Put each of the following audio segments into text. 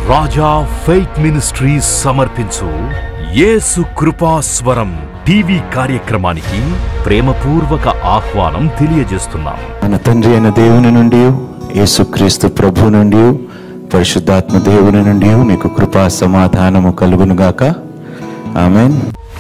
రాజా faith ministries సమర్పించు యేసు కృపాస్వరం TV కార్యక్రమానికి ప్రేమపూర్వక ఆహ్వానం తెలియజేస్తున్నాం మన తండ్రి అయిన దేవుని నుండి యేసుక్రీస్తు ప్రభు నుండి పరిశుద్ధాత్మ దేవుని నుండి మీకు కృపా సమాధానము కలుగునుగాక ఆమెన్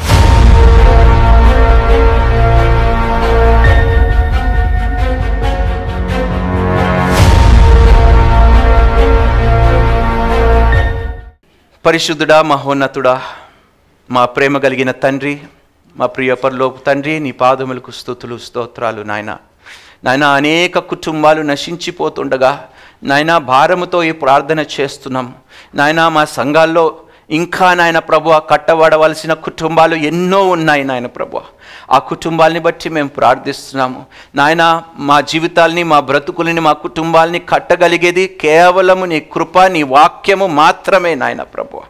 పరిశుద్ధుడా మహోన్నతుడా మా ప్రేమ కలిగిన తండ్రి మా ప్రియ పరలోపు తండ్రి నీ పాదములకు స్థుతులు స్తోత్రాలు నాయన నాయన అనేక కుటుంబాలు నశించిపోతుండగా నాయన భారముతో ఈ ప్రార్థన చేస్తున్నాం నాయన మా సంఘాల్లో ఇంకా నాయన ప్రభు కట్టబడవలసిన కుటుంబాలు ఎన్నో ఉన్నాయి నాయన ప్రభు ఆ కుటుంబాలని బట్టి మేము ప్రార్థిస్తున్నాము నాయన మా జీవితాల్ని మా బ్రతుకులని మా కుటుంబాలని కట్టగలిగేది కేవలము నీ కృప నీ వాక్యము మాత్రమే నాయన ప్రభు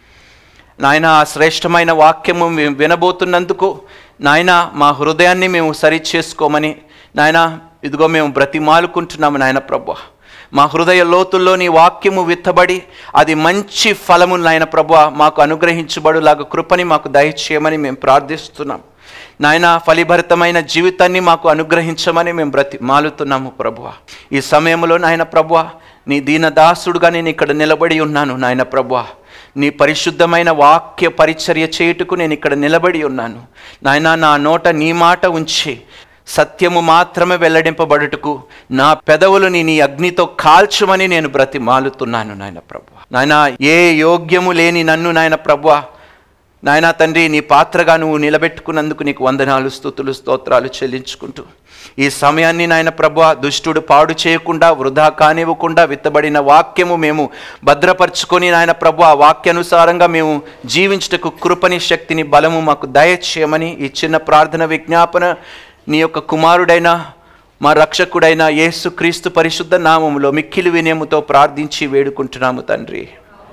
నాయన ఆ శ్రేష్టమైన వాక్యము మేము వినబోతున్నందుకు నాయన మా హృదయాన్ని మేము సరి చేసుకోమని నాయన ఇదిగో మేము బ్రతిమాలుకుంటున్నాము నాయన ప్రభు మా హృదయ లోతుల్లో నీ వాక్యము విత్తబడి అది మంచి ఫలము నాయన ప్రభు మాకు అనుగ్రహించబడులాగా కృపని మాకు దయచేయమని మేము ప్రార్థిస్తున్నాం నాయన ఫలిభరితమైన జీవితాన్ని మాకు అనుగ్రహించమని మేము బ్రతి మాలుతున్నాము ప్రభువ ఈ సమయంలో నాయన ప్రభువ నీ దీనదాసుడుగా నేను ఇక్కడ నిలబడి ఉన్నాను నాయన ప్రభువ నీ పరిశుద్ధమైన వాక్య పరిచర్య చేయుటకు నేను ఇక్కడ నిలబడి ఉన్నాను నాయన నా నోట నీ మాట ఉంచి సత్యము మాత్రమే వెల్లడింపబడుటకు నా పెదవులని నీ అగ్నితో కాల్చుమని నేను బ్రతిమాలుతున్నాను నాయన ప్రభు నాయన ఏ యోగ్యము లేని నన్ను నాయన ప్రభు నాయనా తండ్రి నీ పాత్రగా నువ్వు నిలబెట్టుకున్నందుకు నీకు వందనాలు స్థుతులు స్తోత్రాలు చెల్లించుకుంటూ ఈ సమయాన్ని నాయన ప్రభు దుష్టుడు పాడు చేయకుండా వృధా కానివ్వకుండా విత్తబడిన వాక్యము మేము భద్రపరుచుకొని నాయన ప్రభు ఆ వాక్యానుసారంగా మేము జీవించుటకు కృపని శక్తిని బలము మాకు దయచేయమని ఈ చిన్న ప్రార్థన విజ్ఞాపన నీ యొక్క కుమారుడైన మా రక్షకుడైన యేసు క్రీస్తు పరిశుద్ధ నామములో మిక్కిలి వినయముతో ప్రార్థించి వేడుకుంటున్నాము తండ్రి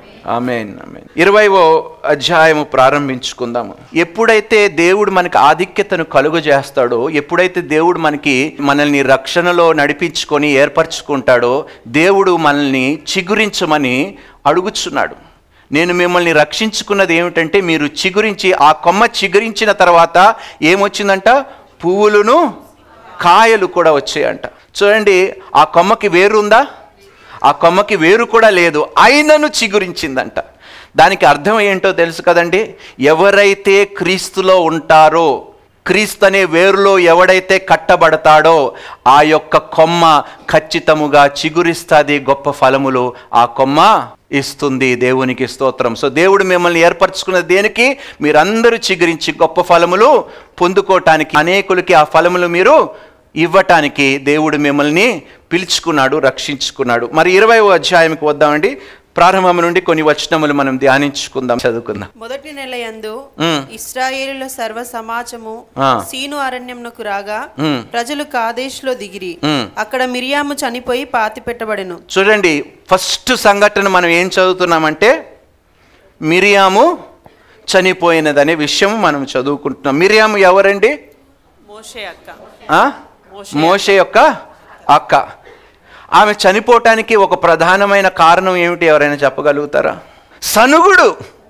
ఆమెన్ ఆమెన్ ఇరవైవో అధ్యాయము ప్రారంభించుకుందాము ఎప్పుడైతే దేవుడు మనకి ఆధిక్యతను కలుగజేస్తాడో ఎప్పుడైతే దేవుడు మనకి మనల్ని రక్షణలో నడిపించుకొని ఏర్పరచుకుంటాడో దేవుడు మనల్ని చిగురించమని అడుగుచున్నాడు నేను మిమ్మల్ని రక్షించుకున్నది ఏమిటంటే మీరు చిగురించి ఆ కొమ్మ చిగురించిన తర్వాత ఏమొచ్చిందంట పువ్వులును కాయలు కూడా వచ్చాయంట చూడండి ఆ కొమ్మకి వేరుందా ఆ కొమ్మకి వేరు కూడా లేదు అయినను చిగురించిందంట దానికి అర్థం ఏంటో తెలుసు కదండి ఎవరైతే క్రీస్తులో ఉంటారో క్రీస్తు అనే వేరులో ఎవడైతే కట్టబడతాడో ఆ యొక్క కొమ్మ ఖచ్చితముగా చిగురిస్తుంది గొప్ప ఫలములు ఆ కొమ్మ ఇస్తుంది దేవునికి స్తోత్రం సో దేవుడు మిమ్మల్ని ఏర్పరచుకున్న దేనికి మీరందరూ చిగురించి గొప్ప ఫలములు పొందుకోవటానికి అనేకులకి ఆ ఫలములు మీరు ఇవ్వటానికి దేవుడు మిమ్మల్ని పిలుచుకున్నాడు రక్షించుకున్నాడు మరి ఇరవై అధ్యాయంకి వద్దామండి ప్రారంభం నుండి కొన్ని వచనములు మనం ధ్యానించుకుందాం చదువుకుందాం మొదటి నెల యందు మ్. ఇస్రాయేలుల సర్వ సమాజము ఆ. సీను అరణ్యంనకు రాగా మ్. ప్రజలు కాదేశ్లో దిగిరి మ్. అక్కడ మిరియాము చనిపోయి పాతి పెట్టబడెను చూడండి ఫస్ట్ సంఘటన మనం ఏం చదువుతున్నామంటే మిరియాము చనిపోయినదనే విషయం మనం చదువుకుంటున్నాం మిరియాము ఎవరండి మోషే అక్క ఆ? మోషే యొక్క అక్క ఆమె చనిపోవటానికి ఒక ప్రధానమైన కారణం ఏమిటి ఎవరైనా చెప్పగలుగుతారా సనుగుడు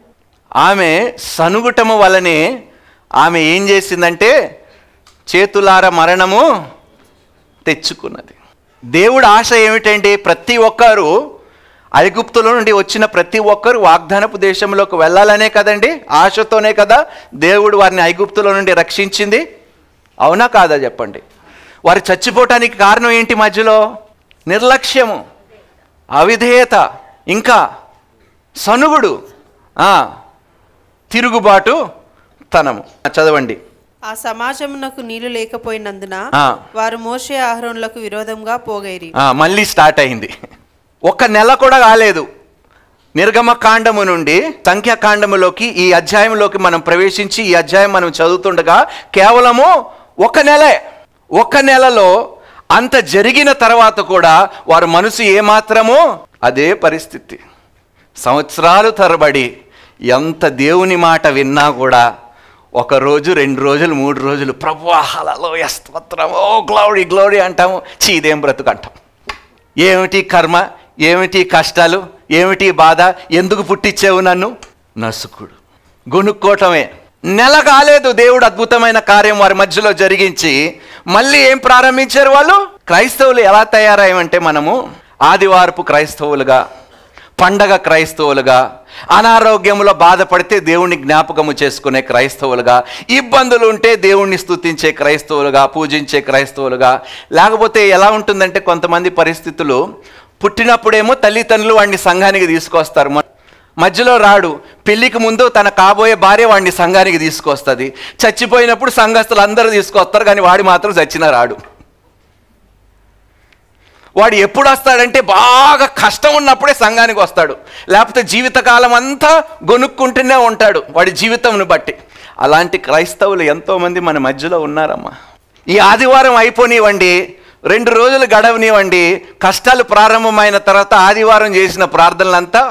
ఆమె సనుగుటము వలనే ఆమె ఏం చేసిందంటే చేతులార మరణము తెచ్చుకున్నది దేవుడు ఆశ ఏమిటంటే ప్రతి ఒక్కరు ఐగుప్తుల నుండి వచ్చిన ప్రతి ఒక్కరు వాగ్దానపు దేశంలోకి వెళ్ళాలనే కదండి ఆశతోనే కదా దేవుడు వారిని ఐగుప్తుల నుండి రక్షించింది అవునా కాదా చెప్పండి వారు చచ్చిపోవటానికి కారణం ఏంటి మధ్యలో నిర్లక్ష్యము అవిధేయత ఇంకా సనుగుడు ఆ, తిరుగుబాటు తనము చదవండి ఆ సమాజమునకు నీళ్లు లేకపోయినందున ఆ. వారు మోషే ఆహరణలకు విరోధంగా పోగైరి ఆ, మళ్ళీ స్టార్ట్ అయింది ఒక నెల కూడా కాలేదు నిర్గమ కాండము నుండి సంఖ్యాకాండములోకి ఈ అధ్యాయంలోకి మనం ప్రవేశించి ఈ అధ్యాయం మనం చదువుతుండగా కేవలము ఒక నెలే ఒక నెలలో అంత జరిగిన తర్వాత కూడా వారి మనసు ఏమాత్రమో అదే పరిస్థితి సంవత్సరాలు తరబడి ఎంత దేవుని మాట విన్నా కూడా ఒక రోజు రెండు రోజులు మూడు రోజులు ప్రభు హలలో స్తోత్రం ఓ గ్లౌరీ గ్లౌరీ అంటాము చీదేం బ్రతుకు అంటాం ఏమిటి కర్మ ఏమిటి కష్టాలు ఏమిటి బాధ ఎందుకు పుట్టించావు నన్ను నసుకుడు గొనుక్కోవటమే నెల కాలేదు దేవుడు అద్భుతమైన కార్యం వారి మధ్యలో జరిగించి మళ్ళీ ఏం ప్రారంభించారు వాళ్ళు క్రైస్తవులు ఎలా తయారయ్యామంటే మనము ఆదివారపు క్రైస్తవులుగా పండగ క్రైస్తవులుగా అనారోగ్యములో బాధపడితే దేవుణ్ణి జ్ఞాపకము చేసుకునే క్రైస్తవులుగా ఇబ్బందులు ఉంటే దేవుణ్ణి స్తుతించే క్రైస్తవులుగా పూజించే క్రైస్తవులుగా లేకపోతే ఎలా ఉంటుందంటే కొంతమంది పరిస్థితులు పుట్టినప్పుడేమో తల్లిదండ్రులు వాడిని సంఘానికి తీసుకొస్తారు మ- మధ్యలో రాడు పెళ్లికి ముందు తన కాబోయే భార్య వాడిని సంఘానికి తీసుకొస్తుంది చచ్చిపోయినప్పుడు సంఘస్థులు అందరూ తీసుకొస్తారు కానీ వాడి మాత్రం చచ్చినా రాడు వాడు ఎప్పుడు వస్తాడంటే బాగా కష్టం ఉన్నప్పుడే సంఘానికి వస్తాడు లేకపోతే జీవితకాలం అంతా గొనుక్కుంటూనే ఉంటాడు వాడి జీవితంను బట్టి అలాంటి క్రైస్తవులు ఎంతోమంది మన మధ్యలో ఉన్నారమ్మా ఈ ఆదివారం అయిపోనివ్వండి రెండు రోజులు గడవనివ్వండి కష్టాలు ప్రారంభమైన తర్వాత ఆదివారం చేసిన ప్రార్థనలంతా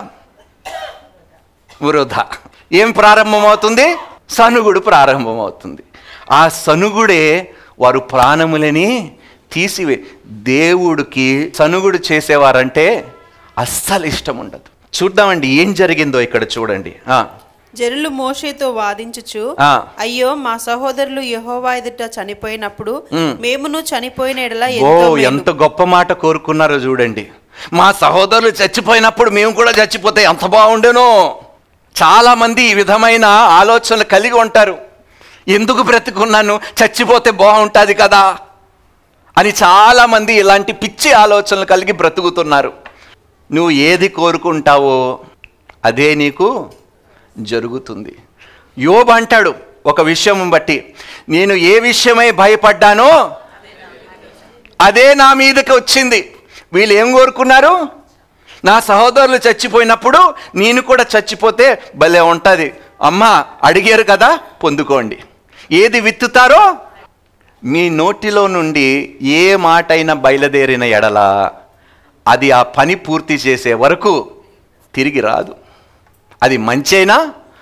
వృధా ఏం ప్రారంభమవుతుంది సనుగుడు ప్రారంభమవుతుంది ఆ సనుగుడే వారు ప్రాణములని తీసివే దేవుడికి సనుగుడు చేసేవారంటే అస్సలు ఇష్టం ఉండదు చూద్దామండి ఏం జరిగిందో ఇక్కడ చూడండి ఆ, జనులు మోషేతో వాదించుచు ఆ. అయ్యో మా సహోదరులు యెహోవా ఎదుట చనిపోయినప్పుడు ఉమ్. మేమును చనిపోయిన ఎడల ఓ ఎంతో మేలు. ఎంత గొప్ప మాట కోరుకున్నారో చూడండి మా సహోదరులు చచ్చిపోయినప్పుడు మేము కూడా చచ్చిపోతే ఎంత బాగుండేనో చాలా మంది ఈ విధమైన ఆలోచనలు కలిగి ఉంటారు ఎందుకు బ్రతికున్నాను చచ్చిపోతే బాగుంటుంది కదా అని చాలా మంది ఇలాంటి పిచ్చి ఆలోచనలు కలిగి బ్రతుకుతున్నారు నువ్వు ఏది కోరుకుంటావో అదే నీకు జరుగుతుంది యోబు అంటాడు ఒక విషయం బట్టి నేను ఏ విషయమై భయపడ్డానో అదే నా మీదకి వచ్చింది వీళ్ళు ఏం కోరుకున్నారు నా సహోదరులు చచ్చిపోయినప్పుడు నేను కూడా చచ్చిపోతే భలే ఉంటుంది అమ్మ అడిగారు కదా పొందుకోండి ఏది విత్తుతారో మీ నోటిలో నుండి ఏ మాటైనా బయలుదేరిన ఎడల అది ఆ పని పూర్తి చేసే వరకు తిరిగి రాదు అది మంచైనా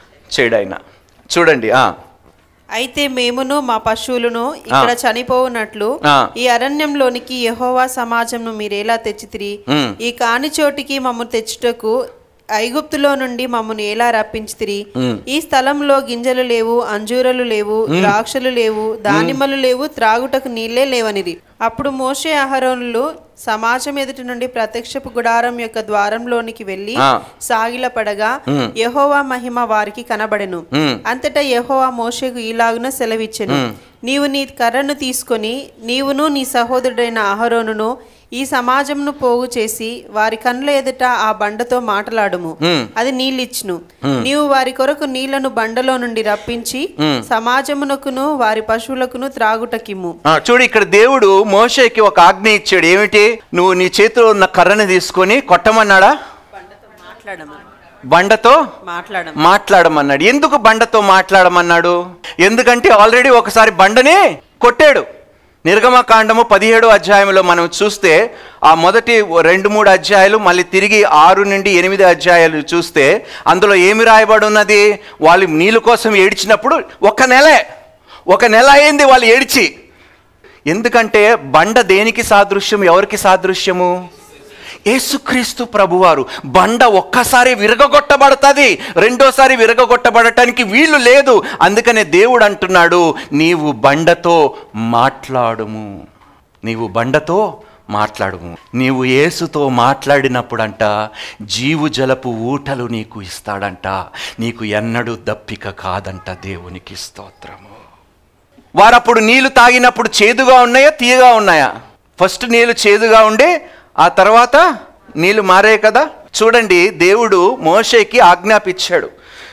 చెడైనా చూడండి ఆ, అయితే మేమును మా పశువులను ఇక్కడ చనిపోవునట్లు ఆ. ఈ అరణ్యంలోనికి యెహోవా సమాజంను మీరేలా తెచ్చితిరి ఉమ్. ఈ కాని చోటికి మమ్ము తెచ్చుటకు ఐగుప్తులో నుండి మమ్మల్ని ఎలా రప్పించితిరి ఈ స్థలంలో గింజలు లేవు అంజూరలు లేవు ద్రాక్షలు లేవు దానిమ్మలు లేవు త్రాగుటకు నీళ్లే లేవనిది అప్పుడు మోషే అహరోనులు సమాజం ఎదుటి నుండి ప్రత్యక్షపు గుడారం యొక్క ద్వారంలోనికి వెళ్లి ఆ. సాగిలపడగా యెహోవా మహిమ వారికి కనబడెను ఉమ్. అంతటా యెహోవా మోషేకు ఈలాగున సెలవిచ్చెను నీవు నీ కర్రను తీసుకొని నీవును నీ సహోదరుడైన అహరోనును ఈ సమాజమును పోగు చేసి వారి కన్నుల ఎదుట ఆ బండతో మాటలాడుము అది నీళ్ళిచ్చును నీవు వారి కొరకు నీళ్లను బండలో నుండి రప్పించి సమాజమునకును వారి పశువులకును త్రాగుటకిమ్ము ఆ, చూడు ఇక్కడ దేవుడు మోషేకి ఒక ఆజ్ఞ ఇచ్చాడు ఏమిటి నువ్వు నీ చేతిలో ఉన్న కర్రని తీసుకొని కొట్టమన్నాడా మాట్లాడమని బండతో మాట్లాడము మాట్లాడమన్నాడు ఎందుకు బండతో మాట్లాడమన్నాడు ఎందుకంటే ఆల్రెడీ ఒకసారి బండని కొట్టాడు నిర్గమకాండము పదిహేడు అధ్యాయంలో మనం చూస్తే ఆ మొదటి రెండు మూడు అధ్యాయాలు మళ్ళీ తిరిగి ఆరు నుండి ఎనిమిది అధ్యాయాలు చూస్తే అందులో ఏమి రాయబడి ఉన్నది వాళ్ళు నీళ్ళ కోసం ఏడ్చినప్పుడు ఒక నెలే ఒక నెల అయింది వాళ్ళు ఏడ్చి ఎందుకంటే బండ దేనికి సాదృశ్యం ఎవరికి సాదృశ్యము యేసుక్రీస్తు ప్రభువారు బండ ఒక్కసారి విరగగొట్టబడుతుంది రెండోసారి విరగగొట్టబడటానికి వీలు లేదు అందుకనే దేవుడు అంటున్నాడు నీవు బండతో మాట్లాడుము నీవు బండతో మాట్లాడుము నీవు యేసుతో మాట్లాడినప్పుడంట జీవు జలపు ఊటలు నీకు ఇస్తాడంట నీకు ఎన్నడూ దప్పిక కాదంట దేవునికి స్తోత్రము వారప్పుడు నీళ్లు తాగినప్పుడు చేదుగా ఉన్నాయా తీయగా ఉన్నాయా ఫస్ట్ నీళ్లు చేదుగా ఉండి ఆ తర్వాత నీళ్లు మారాయి కదా చూడండి దేవుడు మోషేకి ఆజ్ఞాపించాడు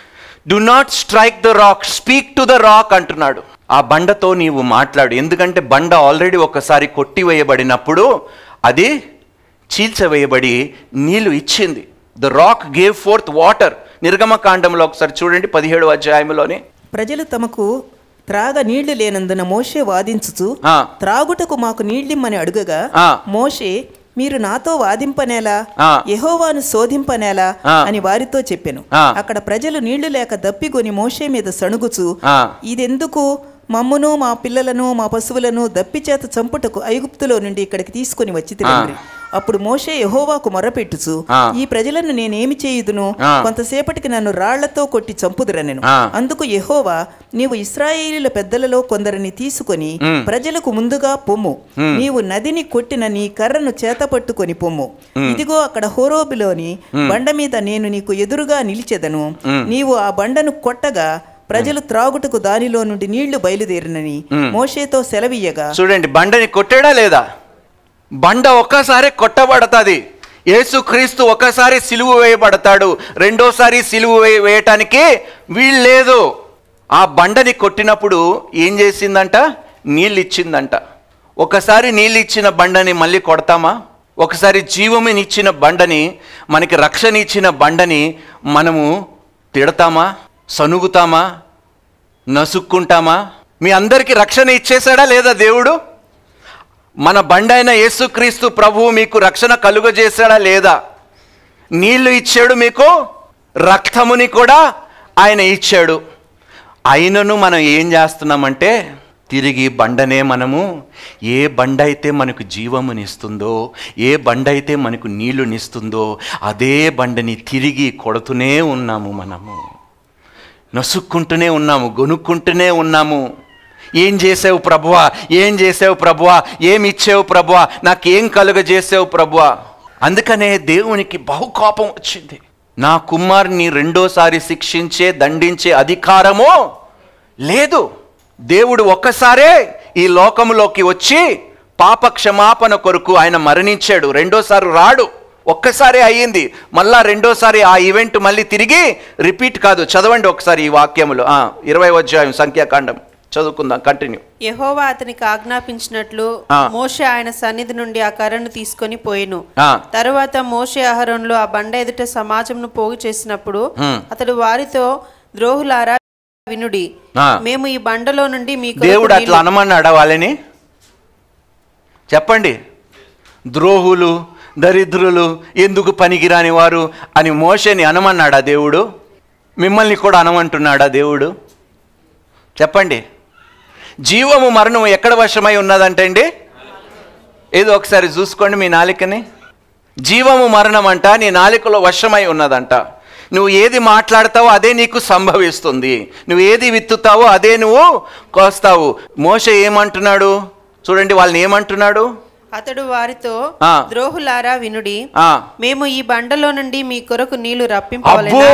do not strike the rock speak to the rock అంటున్నాడు ఆ బండతో నీవు మాట్లాడు ఎందుకంటే బండ ఆల్రెడీ ఒకసారి కొట్టివేయబడినప్పుడు అది చీల్చవేయబడి నీళ్లు ఇచ్చింది the rock gave forth water నిర్గమకాండంలో ఒకసారి చూడండి పదిహేడు అధ్యాయంలోని ప్రజలు తమకు త్రాగ నీళ్లు లేనందున మోషే వాదించుచు ఆ. త్రాగుటకు మాకు నీళ్ళిమ్మని అడుగగా ఆ. మోషే మీరు నాతో వాదింపనేలా ఆ. యెహోవాను శోధింపనేలా ఆ. అని వారితో చెప్పెను ఆ. అక్కడ ప్రజలు నీళ్లు లేక దప్పికొని మోషే మీద సణుగుచు ఆ. ఇదెందుకు మమ్మును మా పిల్లలను మా పశువులను దప్పిచేత చంపుటకు ఐగుప్తులో నుండి ఇక్కడికి తీసుకొని వచ్చి తండ్రి అప్పుడు మోషే యెహోవాకు మొరపెట్టుచు ఆ. ఈ ప్రజలను నేనేమి చేయుదును ఆ. కొంతసేపటికి నన్ను రాళ్లతో కొట్టి చంపుదురనెను ఆ. అందుకు యెహోవా నీవు ఇస్రాయేలీల పెద్దలలో కొందరిని తీసుకొని ప్రజలకు ముందుగా పొమ్ము నీవు నదిని కొట్టిన నీ కర్రను చేత పట్టుకొని పొమ్ము ఇదిగో అక్కడ హోరోబిలోని బండ మీద నేను నీకు ఎదురుగా నిలిచెదను నీవు ఆ బండను కొట్టగా ప్రజలు త్రాగుటకు దానిలో నుండి నీళ్లు బయలుదేరినని మోషేతో సెలవీయగా చూడండి బండని కొట్టాడా లేదా బండ ఒక్కసారి కొట్టబడతాది యేసుక్రీస్తు ఒకసారి సిలువు వేయబడతాడు రెండోసారి సిలువు వేయ వేయటానికి వీలు లేదు ఆ బండని కొట్టినప్పుడు ఏం చేసిందంట నీళ్ళు ఇచ్చిందంట ఒకసారి నీళ్ళు ఇచ్చిన బండని మళ్ళీ కొడతామా ఒకసారి జీవమునిచ్చిన బండని మనకి రక్షణ ఇచ్చిన బండని మనము తిడతామా సనుగుతామా నసుక్కుంటామా మీ అందరికీ రక్షణ ఇచ్చేశాడా లేదా దేవుడు మన బండైన యేసుక్రీస్తు ప్రభువు మీకు రక్షణ కలుగజేశాడా లేదా నీళ్లు ఇచ్చాడు మీకు రక్తముని కూడా ఆయన ఇచ్చాడు అయినను మనం ఏం చేస్తున్నామంటే తిరిగి బండనే మనము ఏ బండ అయితే మనకు జీవమునిస్తుందో ఏ బండ అయితే మనకు నీళ్లునిస్తుందో అదే బండని తిరిగి కొడుతూనే ఉన్నాము మనము నసుక్కుంటూనే ఉన్నాము గొనుక్కుంటూనే ఉన్నాము ఏం చేసావు ప్రభువా ఏం చేసావు ప్రభువా ఏమి ఇచ్చావు ప్రభువా నాకేం కలుగజేసావు ప్రభువా అందుకనే దేవునికి బహు కోపం వచ్చింది నా కుమారుని రెండోసారి శిక్షించే దండించే అధికారము లేదు దేవుడు ఒక్కసారే ఈ లోకములోకి వచ్చి పాప క్షమాపణ కొరకు ఆయన మరణించాడు రెండోసారి రాడు ఒక్కసారి అయ్యింది మళ్ళా రెండోసారి ఆ ఈవెంట్ మళ్ళీ తిరిగి రిపీట్ కాదు చదవండి ఒకసారి ఈ వాక్యములు ఆ, ఇరవై అధ్యాయం సంఖ్యాకాండం చదువుకుందాం కంటిన్యూ యెహోవా అతనికి ఆజ్ఞాపించినట్లు ఆ. మోషే ఆయన సన్నిధి నుండి ఆ కర్రను తీసుకొని పోయిను ఆ. తరువాత మోషే అహరోన్లు ఆ బండ ఎదుట సమాజంను పోగు చేసినప్పుడు హ్మ్. అతడు వారితో ద్రోహులారా వినుడి ఆ. మేము ఈ బండలో నుండి మీ కొరకు దేవుడు అట్లా నీళ్లు- అనమన్నాడా వాళ్ళని చెప్పండి ద్రోహులు దరిద్రులు ఎందుకు పనికిరాని వారు అని మోషని అనమన్నాడా దేవుడు మిమ్మల్ని కూడా అనమంటున్నాడా దేవుడు చెప్పండి జీవము మరణము ఎక్కడ వశమై ఉన్నదంటండి ఏదో ఒకసారి చూసుకోండి మీ నాలికని జీవము మరణం అంట నీ నాలికలో వశమై ఉన్నదంట నువ్వు ఏది మాట్లాడతావో అదే నీకు సంభవిస్తుంది నువ్వు ఏది విత్తుతావో అదే నువ్వు కోస్తావు మోష ఏమంటున్నాడు చూడండి వాళ్ళని ఏమంటున్నాడు అతడు వారితో ఆ. ద్రోహులారా వినుడి ఆ, మేము ఈ బండలో నుండి మీ కొరకు నీళ్లు అబ్బో రప్పింపవలెనా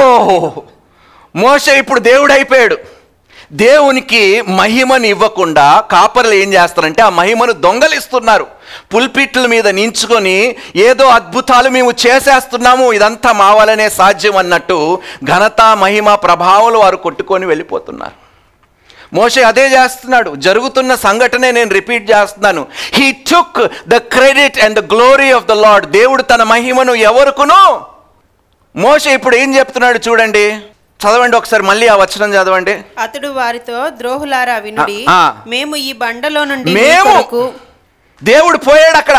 మోష ఇప్పుడు దేవుడు అయిపోయాడు దేవునికి మహిమను ఇవ్వకుండా కాపర్లు ఏం చేస్తారంటే ఆ మహిమను దొంగలిస్తున్నారు పుల్పిట్ల మీద నించుకొని ఏదో అద్భుతాలు మేము చేసేస్తున్నాము ఇదంతా మా వలనే సాధ్యం అన్నట్టు ఘనత మహిమ ప్రభావాలు వారు కొట్టుకొని వెళ్ళిపోతున్నారు మోషే అదే చేస్తున్నాడు జరుగుతున్న సంఘటనే నేను రిపీట్ చేస్తున్నాను he took the credit and the glory of the Lord దేవుడు తన మహిమను ఎవరుకును మోషే ఇప్పుడు ఏం చెప్తున్నాడు చూడండి చదవండి ఒకసారి మళ్ళీ ఆ వచనం చదవండి అతడు వారితో ద్రోహులారా వినుడి ఆ, ఆ. మేము ఈ బండలో నుండి మీ మేము కొరకు దేవుడు పోయాడు అక్కడ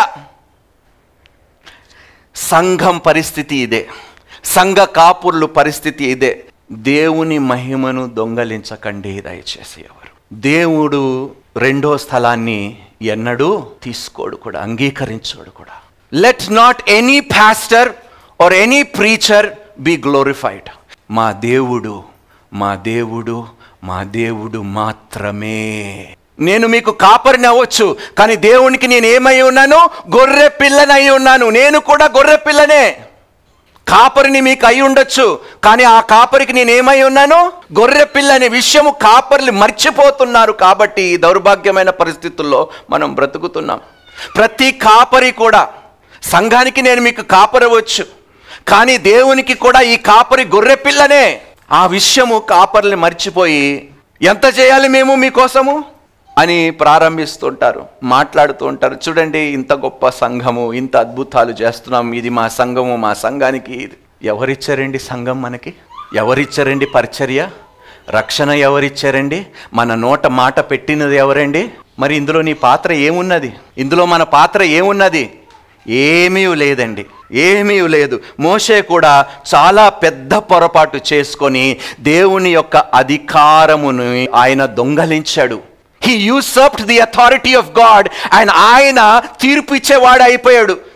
సంఘం పరిస్థితి ఇదే సంఘ కాపుర్లు పరిస్థితి ఇదే దేవుని మహిమను దొంగలించకండి దయచేసి ఎవరు దేవుడు రెండో స్థలాన్ని ఎన్నడూ తీసుకోడు కూడా అంగీకరించోడు కూడా let not any pastor or any preacher be glorified మా దేవుడు మా దేవుడు మా దేవుడు మాత్రమే నేను మీకు కాపరిని అవ్వచ్చు కానీ దేవునికి నేను ఏమై ఉన్నాను గొర్రె పిల్లనై ఉన్నాను నేను కూడా గొర్రె పిల్లనే కాపరిని మీకు అయి ఉండొచ్చు కానీ ఆ కాపరికి నేను ఏమై ఉన్నాను గొర్రె పిల్ల అనే విషయము కాపర్లు మర్చిపోతున్నారు కాబట్టి ఈ దౌర్భాగ్యమైన పరిస్థితుల్లో మనం బ్రతుకుతున్నాం ప్రతి కాపరి కూడా సంఘానికి నేను మీకు కాపరవచ్చు కానీ దేవునికి కూడా ఈ కాపరి గొర్రె పిల్లనే ఆ విషయము కాపర్లు మర్చిపోయి ఎంత చేయాలి మేము మీకోసము అని ప్రారంభిస్తుంటారు మాట్లాడుతూ ఉంటారు చూడండి ఇంత గొప్ప సంఘము ఇంత అద్భుతాలు చేస్తున్నాం ఇది మా సంఘము మా సంఘానికి ఇది." ఎవరిచ్చారండి సంఘం మనకి ఎవరిచ్చారండి పరిచర్య రక్షణ ఎవరిచ్చారండి మన నోట మాట పెట్టినది ఎవరండి మరి ఇందులో నీ పాత్ర ఏమున్నది ఇందులో మన పాత్ర ఏమున్నది ఏమీ లేదండి ఏమీ లేదు మోషే కూడా చాలా పెద్ద పొరపాటు చేసుకొని దేవుని యొక్క అధికారమును ఆయన దొంగలించాడు he usurped the authority of God and ఆయన తీర్పు ఇచ్చేవాడు అయిపోయాడు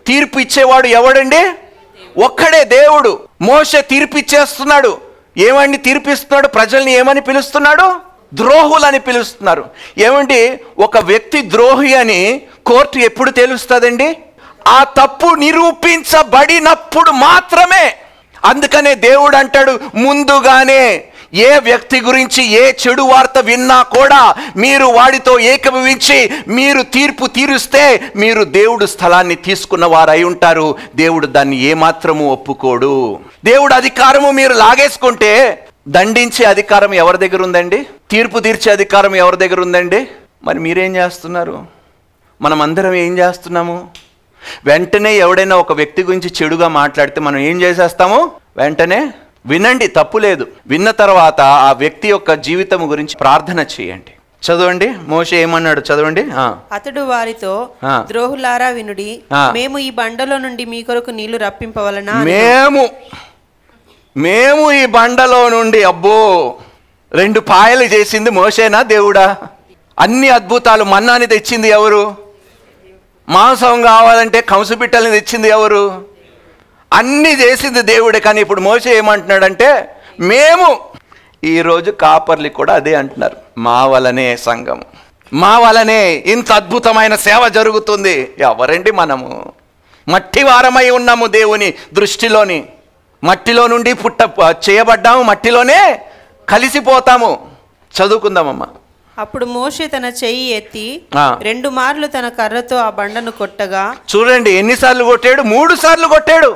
తీర్పు ఇచ్చేవాడు ఎవడండి ఒక్కడే దేవుడు మోసే తీర్పు ఇచ్చేస్తున్నాడు ఏమండి తీర్పిస్తున్నాడు ప్రజల్ని ఏమని పిలుస్తున్నాడు ద్రోహులని పిలుస్తున్నారు ఏమండి ఒక వ్యక్తి ద్రోహి అని కోర్టు ఎప్పుడు తెలుస్తుందండి ఆ తప్పు నిరూపించబడినప్పుడు మాత్రమే అందుకనే దేవుడు అంటాడు ముందుగానే ఏ వ్యక్తి గురించి ఏ చెడు వార్త విన్నా కూడా మీరు వాడితో ఏకభవించి మీరు తీర్పు తీరుస్తే మీరు దేవుడు స్థలాన్ని తీసుకున్న వారై ఉంటారు దేవుడు దాన్ని ఏమాత్రము ఒప్పుకోడు దేవుడు అధికారము మీరు లాగేసుకుంటే దండించే అధికారం ఎవరి దగ్గర ఉందండి తీర్పు తీర్చే అధికారం ఎవరి దగ్గర ఉందండి మరి మీరేం చేస్తున్నారు మనం అందరం ఏం చేస్తున్నాము వెంటనే ఎవడైనా ఒక వ్యక్తి గురించి చెడుగా మాట్లాడితే మనం ఏం చేసేస్తాము వెంటనే వినండి తప్పు లేదు విన్న తర్వాత ఆ వ్యక్తి యొక్క జీవితం గురించి ప్రార్థన చేయండి చదవండి మోషే ఏమన్నాడు చదవండి ఆ. అతడు వారితో ఆ. ద్రోహులారా వినుడి ఆ. మేము ఈ బండలో నుండి మీ కొరకు నీళ్లు రప్పింపవలనా అని మేము మేము ఈ బండలో నుండి అబ్బో రెండు పాయలు చేసింది మోసేనా దేవుడా అన్ని అద్భుతాలు మన్నాని తెచ్చింది ఎవరు మాంసం కావాలంటే కంసుపిట్టల్ని తెచ్చింది ఎవరు అన్ని చేసింది దేవుడే కానీ ఇప్పుడు మోసే ఏమంటున్నాడంటే మేము ఈరోజు కాపర్లు కూడా అదే అంటున్నారు మా వలనే సంఘం మా వలనే ఇంత అద్భుతమైన సేవ జరుగుతుంది ఎవరండి మనము మట్టి వారమై ఉన్నాము దేవుని దృష్టిలోని మట్టిలో నుండి పుట్ట చేయబడ్డాము మట్టిలోనే కలిసిపోతాము చదువుకుందామమ్మా అప్పుడు మోషే తన చెయ్యి ఎత్తి ఆ. రెండు మార్లు తన కర్రతో ఆ బండను కొట్టగా చూడండి ఎన్నిసార్లు కొట్టాడు మూడు సార్లు కొట్టాడు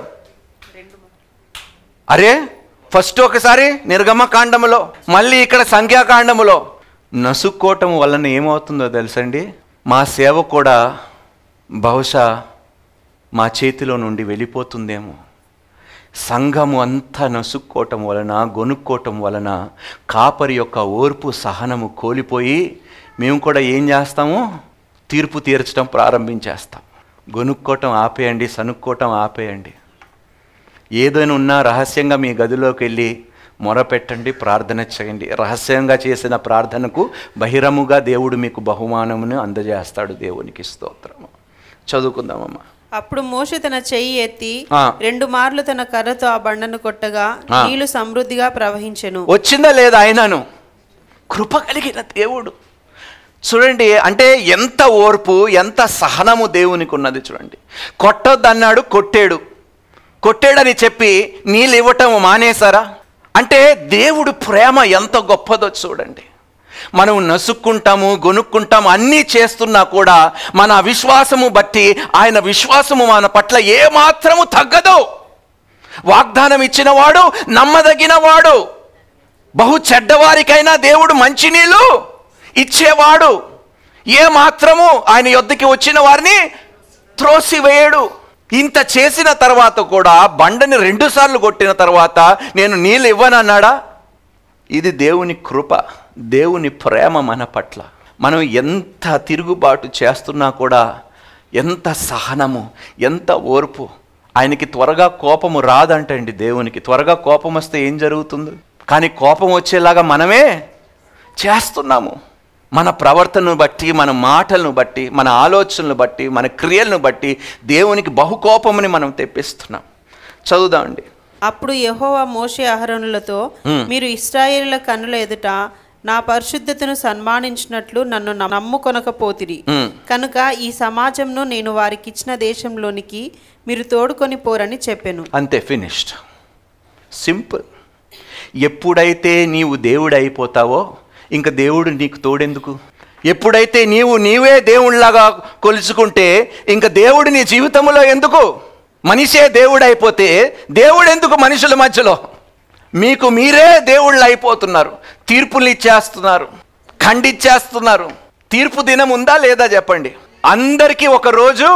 అరే ఫస్ట్ ఒకసారి నిర్గమ కాండములో మళ్ళీ ఇక్కడ సంఖ్యాకాండములో నసుక్కోవటం వలన ఏమవుతుందో తెలుసండి మా సేవ కూడా బహుశా మా చేతిలో నుండి వెళ్ళిపోతుందేమో సంఘము అంతా నసుక్కోవటం వలన గొనుక్కోవటం వలన కాపరి యొక్క ఓర్పు సహనము కోల్పోయి మేము కూడా ఏం చేస్తాము తీర్పు తీర్చడం ప్రారంభించేస్తాం గొనుక్కోవటం ఆపేయండి సనుక్కోవటం ఆపేయండి ఏదైనా ఉన్నా రహస్యంగా మీ గదిలోకి వెళ్ళి మొరపెట్టండి ప్రార్థన చేయండి రహస్యంగా చేసిన ప్రార్థనకు బహిరముగా దేవుడు మీకు బహుమానమును అందజేస్తాడు దేవునికి స్తోత్రము చదువుకుందామమ్మా అప్పుడు మోషే తన చెయ్యి ఎత్తి ఆ. రెండు మార్లు తన కర్రతో ఆ బండను కొట్టగా ఆ. నీళ్లు సమృద్ధిగా ప్రవహించెను వచ్చిందా లేదా ఆయనను కృప కలిగిన దేవుడు చూడండి అంటే ఎంత ఓర్పు ఎంత సహనము దేవునికి ఉన్నది చూడండి కొట్టొద్దన్నాడు కొట్టాడు కొట్టాడని చెప్పి నీళ్ళు ఇవ్వటం మానేశారా అంటే దేవుడు ప్రేమ ఎంత గొప్పదో చూడండి మనం నసుక్కుంటాము గొనుక్కుంటాము అన్నీ చేస్తున్నా కూడా మన విశ్వాసము బట్టి ఆయన విశ్వాసము మన పట్ల ఏమాత్రము తగ్గదు వాగ్దానం ఇచ్చినవాడు నమ్మదగినవాడు బహు చెడ్డవారికైనా దేవుడు మంచినీళ్ళు ఇచ్చేవాడు ఏ మాత్రము ఆయన యొద్దకి వచ్చిన వారిని త్రోసివేయడు ఇంత చేసిన తర్వాత కూడా బండని రెండుసార్లు కొట్టిన తర్వాత నేను నీళ్ళు ఇవ్వనన్నాడా ఇది దేవుని కృప దేవుని ప్రేమ మన పట్ల మనం ఎంత తిరుగుబాటు చేస్తున్నా కూడా ఎంత సహనము ఎంత ఓర్పు ఆయనకి త్వరగా కోపము రాదంటండి దేవునికి త్వరగా కోపం వస్తే ఏం జరుగుతుంది కానీ కోపం వచ్చేలాగా మనమే చేస్తున్నాము మన ప్రవర్తనను బట్టి మన మాటలను బట్టి మన ఆలోచనలను బట్టి మన క్రియలను బట్టి దేవునికి బహుకోపముని మనం తెప్పిస్తున్నాం చదువుదామండి అప్పుడు యెహోవా మోషే అహరోనులతో మీరు ఇస్రాయేలుల కన్నుల ఎదుట నా పరిశుద్ధతను సన్మానించినట్లు నన్ను నమ్ముకొనకపోతిరి మ్మ్. కనుక ఈ సమాజంను నేను వారికిచ్చిన దేశంలోనికి మీరు తోడుకొని పోరని చెప్పెను అంతే ఫినిష్డ్ సింపుల్ ఎప్పుడైతే నీవు దేవుడు అయిపోతావో ఇంకా దేవుడు నీకు తోడెందుకు ఎప్పుడైతే నీవు నీవే దేవుడిలాగా కొలుచుకుంటే ఇంకా దేవుడు నీ జీవితంలో ఎందుకు మనిషే దేవుడు అయిపోతే దేవుడు ఎందుకు మనుషుల మధ్యలో మీకు మీరే దేవుళ్ళు అయిపోతున్నారు తీర్పులు ఇచ్చేస్తున్నారు ఖండిచ్చేస్తున్నారు తీర్పు దినం ఉందా లేదా చెప్పండి అందరికీ ఒక రోజు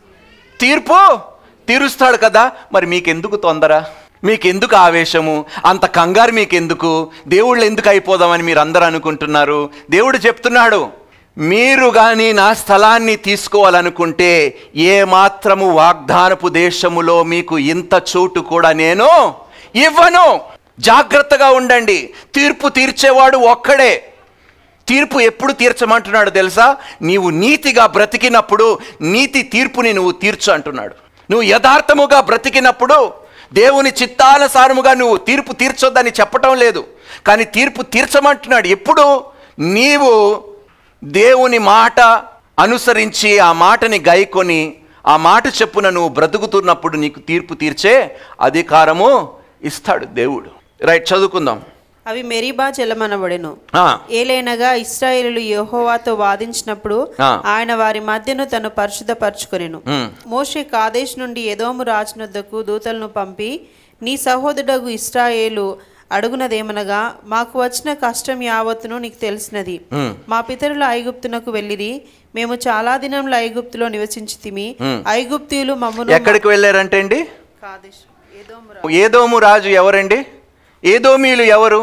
తీర్పు తీరుస్తాడు కదా మరి మీకెందుకు తొందర మీకెందుకు ఆవేశము అంత కంగారు మీకెందుకు దేవుళ్ళు ఎందుకు అయిపోదామని మీరు అందరూ అనుకుంటున్నారు దేవుడు చెప్తున్నాడు మీరు కానీ నా స్థలాన్ని తీసుకోవాలనుకుంటే ఏ మాత్రము వాగ్దానపు దేశములో మీకు ఇంత చోటు కూడా నేను ఇవ్వను జాగ్రత్తగా ఉండండి తీర్పు తీర్చేవాడు ఒక్కడే తీర్పు ఎప్పుడు తీర్చమంటున్నాడు తెలుసా నీవు నీతిగా బ్రతికినప్పుడు నీతి తీర్పుని నువ్వు తీర్చు అంటున్నాడు నువ్వు యథార్థముగా బ్రతికినప్పుడు దేవుని చిత్తానుసారముగా నువ్వు తీర్పు తీర్చొద్దని చెప్పటం లేదు కానీ తీర్పు తీర్చమంటున్నాడు ఎప్పుడు నీవు దేవుని మాట అనుసరించి ఆ మాటని గైకొని ఆ మాట చెప్పున నువ్వు బ్రతుకుతున్నప్పుడు నీకు తీర్పు తీర్చే అధికారము ఇస్తాడు దేవుడు రైట్ చదువుకుందాం అవి మెరీబా జలమనబడెను ఆ, ఏలైనగా ఇస్రాయేలులు యెహోవాతో వాదించినప్పుడు ఆ. ఆయన వారి మధ్యను తను పరిశుద్ధపరచుకొనెను ఉమ్, మోషే కాదేశ్ నుండి ఎదోము రాజునొద్దకు దూతలను పంపి నీ సహోదరుడగు ఇస్రాయేలు అడుగునదేమనగా మాకు వచ్చిన కష్టం యావత్తును నీకు తెలిసినది ఉమ్, మా పితరులు ఐగుప్తునకు వెళ్ళిరి మేము చాలా దినంలో ఐగుప్తులో నివసించితిమి ఐగుప్తీయులు మమ్మను ఎక్కడికి వెళ్ళారంటే అండి కాదేశ్ ఎదోము రా- ఏదోము రాజు ఎవరండి ఏదోమీలు ఎవరు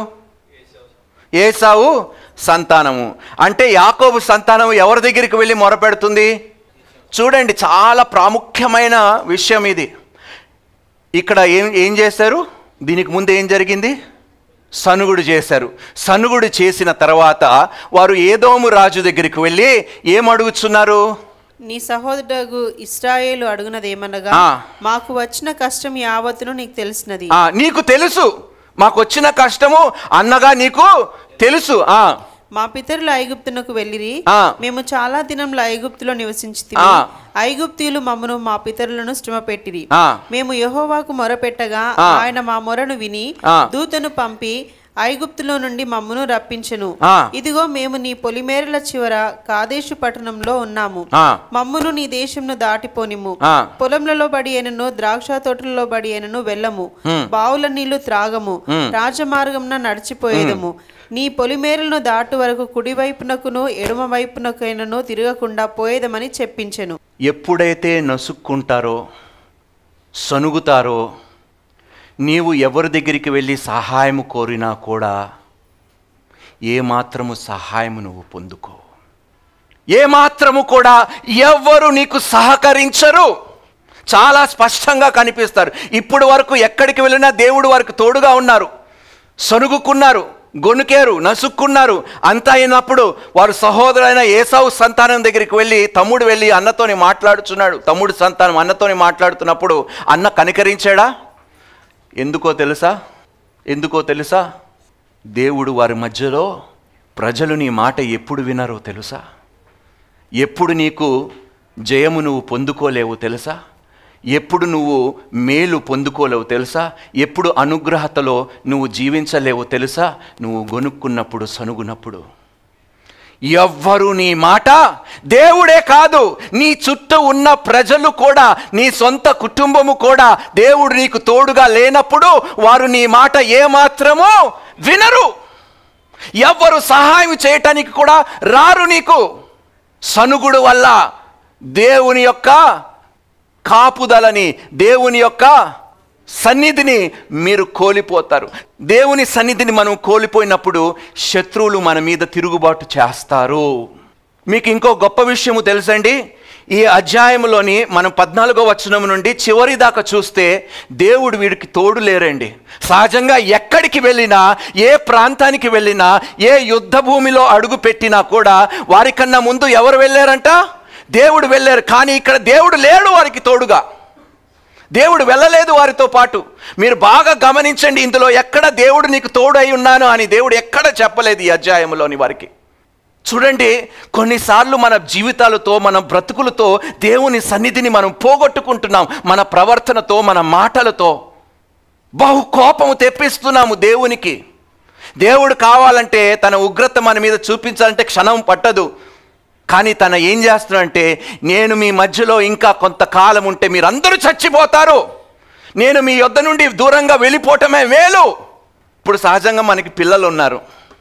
ఏసావు సంతానము అంటే యాకోబు సంతానము ఎవరి దగ్గరికి వెళ్ళి మొరపెడుతుంది చూడండి చాలా ప్రాముఖ్యమైన విషయం ఇది ఇక్కడ ఏం ఏం చేశారు దీనికి ముందు ఏం జరిగింది సనుగుడు చేశారు సనుగుడు చేసిన తర్వాత వారు ఏదోము రాజు దగ్గరికి వెళ్ళి ఏం అడుగుతున్నారు నీ సహోదరుడు ఇస్రాయేలు అడుగునదేమనగా ఆ. మాకు వచ్చిన కష్టం యావత్తును నీకు తెలిసినది ఆ, నీకు తెలుసు మాకు వచ్చిన కష్టము అన్నగా నీకు తెలుసు ఆ మా పితరులు ఐగుప్తునకు వెళ్ళిరి ఆ. మేము చాలా దినంలో ఐగుప్తులో నివసించి ఆ. ఐగుప్తీయులు మమ్మను మా పితరులను శ్రమ పెట్టిరి ఆ. మేము యెహోవాకు మొరపెట్టగా ఆ. ఆయన మా మొరను విని ఆ. దూతను పంపి ఐగుప్తులో నుండి మమ్మను రప్పించెను ఆ. ఇదిగో మేము నీ పొలిమేరల చివర కాదేశు పట్టణంలో ఉన్నాము ఆ. మమ్మును నీ దేశంను దాటిపోనిము ఆ. పొలంలలో బడి అయినను ద్రాక్ష తోటలలో బడి అయినను వెళ్ళము బావుల నీళ్లు త్రాగము రాజమార్గంన నడిచిపోయేదము నీ పొలిమేరలను దాటు వరకు కుడివైపునకును ఎడమ వైపునకైనను తిరగకుండా పోయేదమని చెప్పించెను ఎప్పుడైతే నసుక్కుంటారో సనుగుతారో నీవు ఎవరి దగ్గరికి వెళ్ళి సహాయము కోరినా కూడా ఏమాత్రము సహాయము నువ్వు పొందుకో ఏమాత్రము కూడా ఎవ్వరు నీకు సహకరించరు చాలా స్పష్టంగా కనిపిస్తారు ఇప్పుడు వరకు ఎక్కడికి వెళ్ళినా దేవుడు వారికి తోడుగా ఉన్నారు సనుగుకున్నారు గొనుకేరు నసుక్కున్నారు అంతా అయినప్పుడు వారు సహోదరుడైన ఏసావు సంతానం దగ్గరికి వెళ్ళి తమ్ముడు వెళ్ళి అన్నతోని మాట్లాడుచున్నాడు తమ్ముడు సంతానం అన్నతోని మాట్లాడుతున్నప్పుడు అన్న కనికరించాడా ఎందుకో తెలుసా ఎందుకో తెలుసా దేవుడు వారి మధ్యలో ప్రజలు నీ మాట ఎప్పుడు వినారో తెలుసా ఎప్పుడు నీకు జయము నువ్వు పొందుకోలేవు తెలుసా ఎప్పుడు నువ్వు మేలు పొందుకోలేవు తెలుసా ఎప్పుడు అనుగ్రహతలో నువ్వు జీవించలేవు తెలుసా నువ్వు గొనుక్కున్నప్పుడు సనుగునప్పుడు ఎవ్వరు నీ మాట దేవుడే కాదు నీ చుట్టూ ఉన్న ప్రజలు కూడా నీ సొంత కుటుంబము కూడా దేవుడు నీకు తోడుగా లేనప్పుడు వారు నీ మాట ఏమాత్రమో వినరు ఎవ్వరు సహాయం చేయటానికి కూడా రారు నీకు సనుగుడు వల్ల దేవుని యొక్క కాపుదలని దేవుని యొక్క సన్నిధిని మీరు కోల్పోతారు దేవుని సన్నిధిని మనం కోల్పోయినప్పుడు శత్రువులు మన మీద తిరుగుబాటు చేస్తారు మీకు ఇంకో గొప్ప విషయము తెలుసండి ఈ అధ్యాయంలోని మనం పద్నాలుగో వచనం నుండి చివరి దాకా చూస్తే దేవుడు వీడికి తోడు లేరండి సహజంగా ఎక్కడికి వెళ్ళినా ఏ ప్రాంతానికి వెళ్ళినా ఏ యుద్ధ భూమిలో అడుగు పెట్టినా కూడా వారికన్నా ముందు ఎవరు వెళ్ళారంట దేవుడు వెళ్ళారు కానీ ఇక్కడ దేవుడు లేడు వారికి తోడుగా దేవుడు వెళ్ళలేదు వారితో పాటు మీరు బాగా గమనించండి ఇందులో ఎక్కడ దేవుడు నీకు తోడై ఉన్నాను అని దేవుడు ఎక్కడ చెప్పలేదు ఈ అధ్యాయంలోని వారికి చూడండి కొన్నిసార్లు మన జీవితాలతో మన బ్రతుకులతో దేవుని సన్నిధిని మనం పోగొట్టుకుంటున్నాం మన ప్రవర్తనతో మన మాటలతో బహు కోపము తెప్పిస్తున్నాము దేవునికి దేవుడు కావాలంటే తన ఉగ్రత మన మీద చూపించాలంటే క్షణం పట్టదు కానీ తన ఏం చేస్తున్నాడంటే నేను మీ మధ్యలో ఇంకా కొంతకాలం ఉంటే మీరందరూ చచ్చిపోతారు నేను మీ యొద్ద నుండి దూరంగా వెళ్ళిపోవటమే మేలు ఇప్పుడు సహజంగా మనకి పిల్లలు ఉన్నారు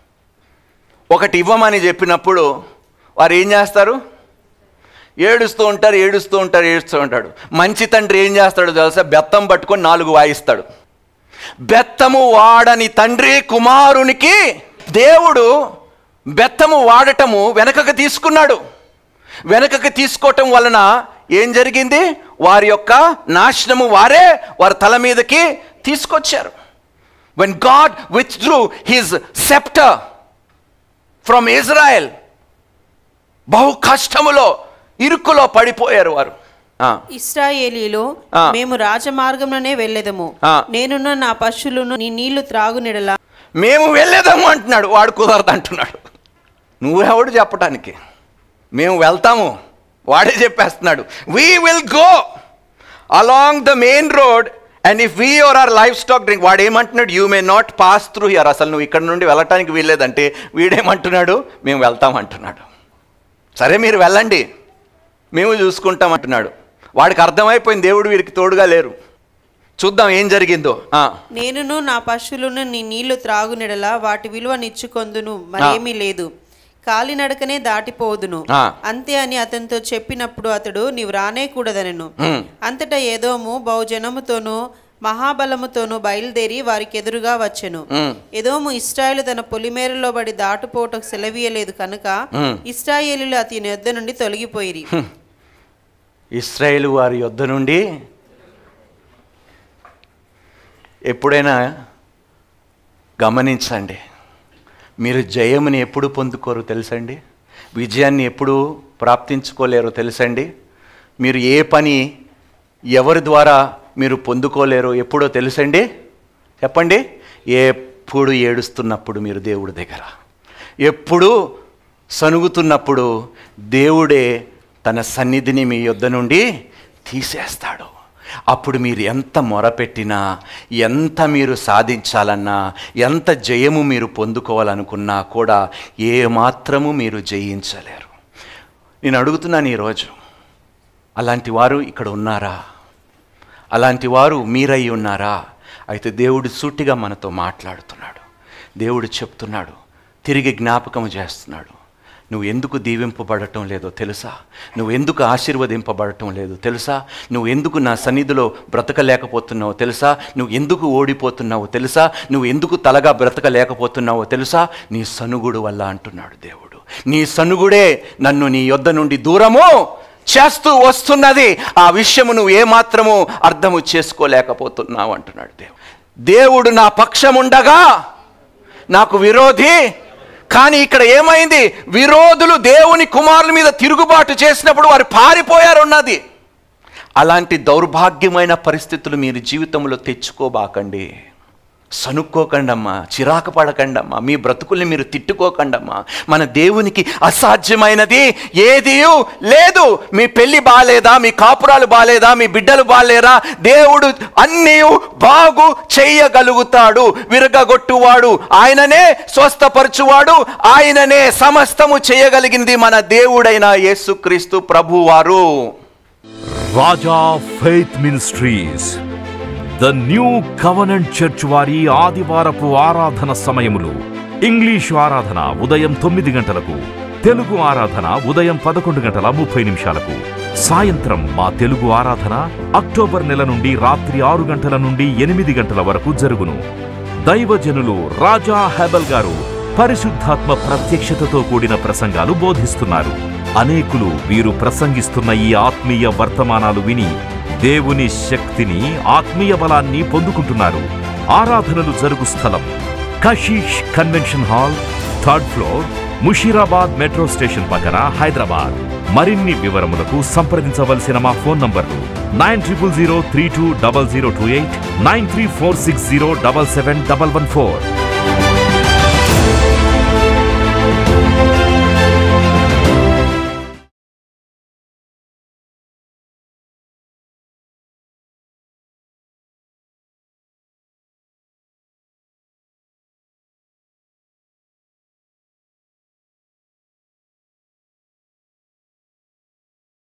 ఒకటి ఇవ్వమని చెప్పినప్పుడు వారు ఏం చేస్తారు ఏడుస్తూ ఉంటారు ఏడుస్తూ ఉంటారు ఏడుస్తూ ఉంటాడు మంచి తండ్రి ఏం చేస్తాడో తెలుసా బెత్తం పట్టుకొని నాలుగు వాయిస్తాడు బెత్తము వాడని తండ్రి కుమారునికి దేవుడు బెత్తము వాడటము వెనకకు తీసుకున్నాడు వెనకకు తీసుకోవటం వలన ఏం జరిగింది వారి యొక్క నాశనము వారే వారి తల మీదకి తీసుకొచ్చారు when God with through his sceptre from Israel బహు కష్టములో ఇరుకులో పడిపోయారు వారు ఆ, ఇస్రాయేలీలో ఆ. మేము రాజమార్గంలోనే వెళ్ళేదము ఆ. నేనున్న నా పశువులను నీ నీళ్లు త్రాగునిడలా మేము వెళ్ళేదాము అంటున్నాడు వాడు కుదరదు అంటున్నాడు నువ్వెవడు చెప్పటానికి మేము వెళ్తాము వాడే చెప్పేస్తున్నాడు we will go along the main road and if we are are life stuck drink వాడు ఏమంటున్నాడు you may not pass through here అసలు నువ్వు ఇక్కడ నుండి వెళ్ళటానికి వీల్లేదంటే వీడేమంటున్నాడు మేము వెళ్తాం అంటున్నాడు సరే మీరు వెళ్ళండి మేము చూసుకుంటాం అంటున్నాడు వాడికి అర్థమైపోయింది దేవుడు వీరికి తోడుగా లేరు చూద్దాం ఏం జరిగిందో ఆ. నేనును నా పశువులను నీ నీళ్లు త్రాగునిడలా వాటి విలువ నిచ్చుకొందును మరేమీ లేదు కాలినడకనే దాటిపోదును ఆ. అంతే అని అతనితో చెప్పినప్పుడు అతడు నీవు రానే కూడదనెను హ్మ్. అంతటా ఏదోము బహుజనముతోనూ మహాబలముతోనూ బయలుదేరి వారికి ఎదురుగా వచ్చెను హ్మ్. ఏదోము ఇస్రాయేలు తన పొలిమేరలో బడి దాటుపోవటకు సెలవీయలేదు కనుక హ్మ్. ఇస్రాయేలీలు అతని యొద్ద నుండి తొలగిపోయిరి ఇస్రాయేల్ వారి యొద్ద నుండి ఎప్పుడైనా గమనించండి మీరు జయముని ఎప్పుడు పొందుకోరు తెలుసండి విజయాన్ని ఎప్పుడు ప్రాప్తించుకోలేరో తెలుసండి మీరు ఏ పని ఎవరి ద్వారా మీరు పొందుకోలేరో ఎప్పుడో తెలుసండి చెప్పండి ఎప్పుడు ఏడుస్తున్నప్పుడు మీరు దేవుడి దగ్గర ఎప్పుడు సనుగుతున్నప్పుడు దేవుడే తన సన్నిధిని మీ యొద్ద నుండి తీసేస్తాడు అప్పుడు మీరు ఎంత మొరపెట్టినా ఎంత మీరు సాధించాలన్నా ఎంత జయము మీరు పొందుకోవాలనుకున్నా కూడా ఏ మాత్రము మీరు జయించలేరు నేను అడుగుతున్నాను ఈరోజు అలాంటి వారు ఇక్కడ ఉన్నారా అలాంటి వారు మీరై ఉన్నారా అయితే దేవుడు సూటిగా మనతో మాట్లాడుతున్నాడు దేవుడు చెప్తున్నాడు తిరిగి జ్ఞాపకం చేస్తున్నాడు నువ్వు ఎందుకు దీవింపబడటం లేదో తెలుసా నువ్వు ఎందుకు ఆశీర్వదింపబడటం లేదు తెలుసా నువ్వు ఎందుకు నా సన్నిధిలో బ్రతకలేకపోతున్నావో తెలుసా నువ్వు ఎందుకు ఓడిపోతున్నావో తెలుసా నువ్వు ఎందుకు తలగా బ్రతకలేకపోతున్నావో తెలుసా నీ సనుగుడు వల్ల అంటున్నాడు దేవుడు నీ సనుగుడే నన్ను నీ యొద్ద నుండి దూరము చేస్తూ వస్తున్నది ఆ విషయము నువ్వు ఏమాత్రము అర్థము చేసుకోలేకపోతున్నావు అంటున్నాడు దేవుడు దేవుడు నా పక్షముండగా నాకు విరోధి కానీ ఇక్కడ ఏమైంది విరోధులు దేవుని కుమారుల మీద తిరుగుబాటు చేసినప్పుడు వారు పారిపోయారున్నది అలాంటి దౌర్భాగ్యమైన పరిస్థితులు మీరు జీవితంలో తెచ్చుకోబాకండి సనుక్కోకండమ్మా చిరాకు పడకండమ్మా మీ బ్రతుకుల్ని మీరు తిట్టుకోకండమ్మా మన దేవునికి అసాధ్యమైనది ఏదీ లేదు మీ పెళ్లి బాలేదా మీ కాపురాలు బాలేదా మీ బిడ్డలు బాలేరా దేవుడు అన్నీ బాగు చేయగలుగుతాడు విరగగొట్టువాడు ఆయననే స్వస్థపరచువాడు ఆయననే సమస్తము చేయగలిగింది మన దేవుడైన యేసుక్రీస్తు ప్రభువారు Raja faith ministries the new covenant church వారి ఆదివారపు ఆరాధన సమయములు ఇంగ్లీషు ఆరాధన ఉదయం తొమ్మిది గంటలకు తెలుగు ఆరాధన ఉదయం పదకొండు గంటల ముప్పై నిమిషాలకు సాయంత్రం మా తెలుగు ఆరాధన అక్టోబర్ నెల నుండి రాత్రి ఆరు గంటల నుండి ఎనిమిది గంటల వరకు జరుగును దైవజనులు రాజా హెబల్ గారు పరిశుద్ధాత్మ ప్రత్యక్షతతో కూడిన ప్రసంగాలు బోధిస్తున్నారు అనేకులు వీరు ప్రసంగిస్తున్న ఈ ఆత్మీయ వర్తమానాలు విని దేవుని శక్తిని ఆత్మీయ బలాన్ని పొందుకుంటున్నారు ఆరాధనలు జరుగు స్థలం Kashish convention hall third floor Musheerabad metro station పక్కన హైదరాబాద్ మరిన్ని వివరములకు సంప్రదించవలసిన మా ఫోన్ నంబర్లు nine triple zero three two double zero two eight nine three four six zero double seven double one four